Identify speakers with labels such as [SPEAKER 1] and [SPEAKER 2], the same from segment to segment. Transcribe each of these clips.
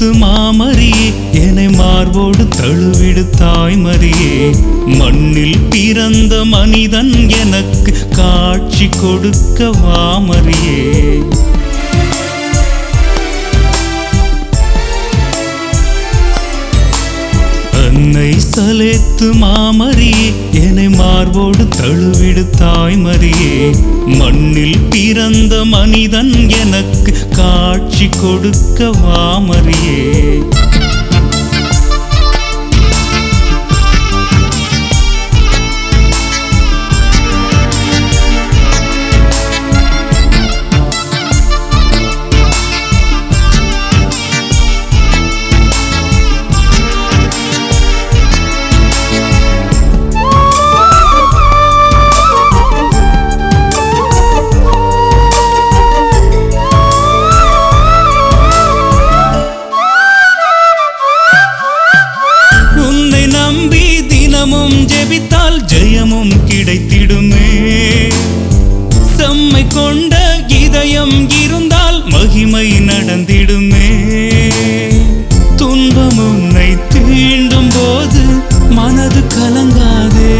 [SPEAKER 1] சலேத்து மாமரியே என்னை மார்போடு தழுவிடு தாய்மரியே மண்ணில் பிறந்த மனிதன் எனக்கு காட்சி கொடுக்க வாமரியே அன்னை சலேத்து மாமரியே என்னை மார்போடு தழுவிடு தாய்மரியே மண்ணில் பிறந்த மனிதன் எனக்கு காட்சி கொடுக்க வாமரியே உன்னை நம்பி தினமும் ஜெபித்தால் ஜெயமும் கிடைத்திடுமே செம்மை கொண்ட இதயம் இருந்தால் மகிமை நடந்திடுமே துன்பம் உன்னை தீண்டும் போது மனது கலங்காதே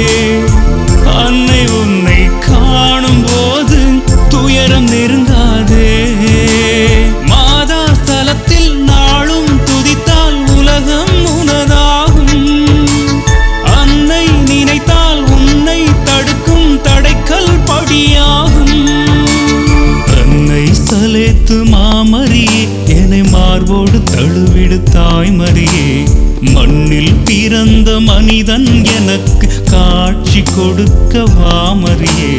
[SPEAKER 1] அன்னை உன்னை காணும் போது துயரம் நெருங்காதே மாதா ஸ்தலத்தில் நாளும் துதித்தால் உலகம் உனதாகும் அன்னை நினைத்தால் உன்னை தடுக்கும் தடைக்கல் படியாகும் அன்னை சலேத்து மாமரியே என்னை மார்போடு தழுவிடு தாய்மரியே மண்ணில் பிறந்த மனிதன் எனக்கு காட்சி கொடுக்க வாமரியே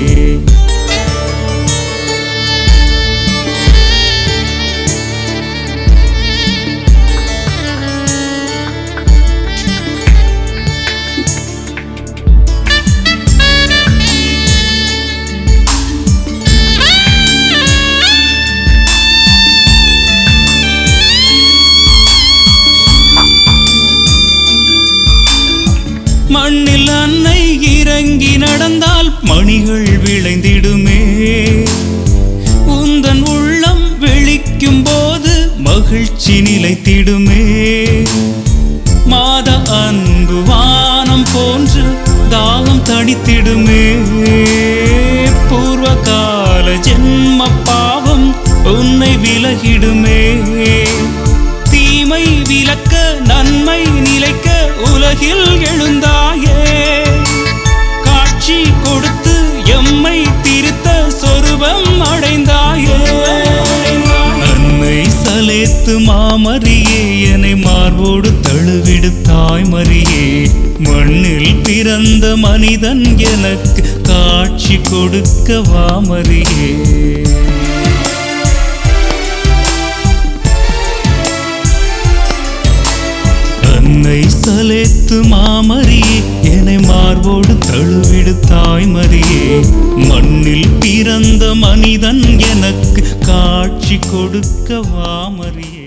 [SPEAKER 1] மண்ணில் அன்னை இறங்கி நடந்தால் மணிகள் விளைந்திடுமே உந்தன் உள்ளம் விழிக்கும் போது மகிழ்ச்சி நிலைத்திடுமே மாத அன்பு வானம் போன்று தாகம் தணித்திடுமே பூர்வ கால ஜென்ம பாவம் உன்னை விலகிடுமே தீமை விலக்க நன்மை நிலைக்க உலகில் எழுந்தாயே காட்சி கொடுத்து எம்மை திருத்த சொருபம் அடைந்தாயே அன்னை சலேத்து மாமரியே என்னை மார்போடு தழுவிடு தாய்மரியே மண்ணில் பிறந்த மனிதன் எனக்கு காட்சி கொடுக்க வாமரியே அன்னை சலேத்து மாமரியே என்னை மார்போடு தழுவிடு தாய்மரியே மண்ணில் பிறந்த மனிதன் எனக்கு காட்சி கொடுக்க வாமரியே